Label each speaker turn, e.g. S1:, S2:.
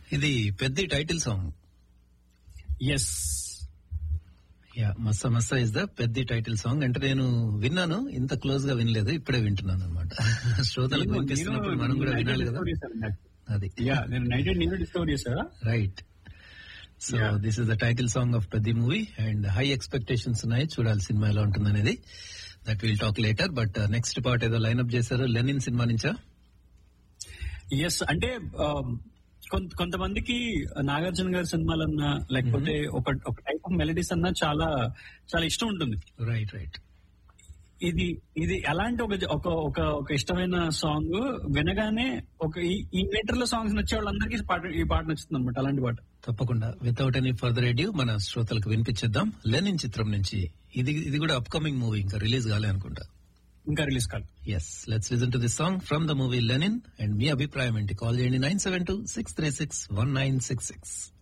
S1: ఇది పెద్ద title song
S2: yes
S1: yeah మస్స మస్స ఇస్ ద పెద్ద టైటిల్ సాంగ్ అంటే నేను విన్నాను ఇంత క్లోజ్ గా వినలేదు ఇప్పుడే వింటున్నాను అనమాట శ్రోతలకు వినిపిస్తున్నప్పుడు మనం కూడా వినాలి కదా అది
S2: యా నేను నైట్ నేను డిస్కవర్ చేశారా
S1: right so
S2: Yeah.
S1: This is the title song of పెద్ద మూవీ అండ్ హై ఎక్స్పెక్టేషన్స్ ఉన్నాయి చూడాలి సినిమా ఎలా ఉంటుంది అనేది that will talk later but next part ఏదో లైన్అప్ చేశారు లెనిన్ సినిమా నుంచా
S2: ఎస్ అంటే ఆ, కొంత కొంతమందికి నాగార్జున గారి సినిమాలన్నా లేకపోతే ఒక ఒక టైప్ ఆఫ్ మెలడీస్ అన్నా చాలా చాలా ఇష్టం ఉంటుంది
S1: రైట్ రైట్
S2: ఇది ఇది ఎలాంటి ఒక ఒక ఒక ఒక ఇష్టమైన సాంగ్ వినగానే ఒక ఈ- ఈ మీటర్ లో సాంగ్స్ నచ్చే వాళ్ళందరికీ ఈ పాట ఈ పాట నచ్చుతుంది అనమాట అలాంటి పాట
S1: తప్పకుండా వితౌట్ ఎనీ ఫర్దర్ ఎడ్యూ మన శ్రోతలకు వినిపించేద్దాం లెనిన్ చిత్రం నుంచి ఇది ఇది కూడా అప్కమింగ్ మూవీ ఇంకా రిలీజ్ కాలే అనుకుంటా
S2: ఇంకా రిలీజ్ కాదు
S1: yes let's listen to this song from the movie Lenin and మీ అభిప్రాయం ఏంటి కాల్ చేయండి nine seven two six three six one nine six six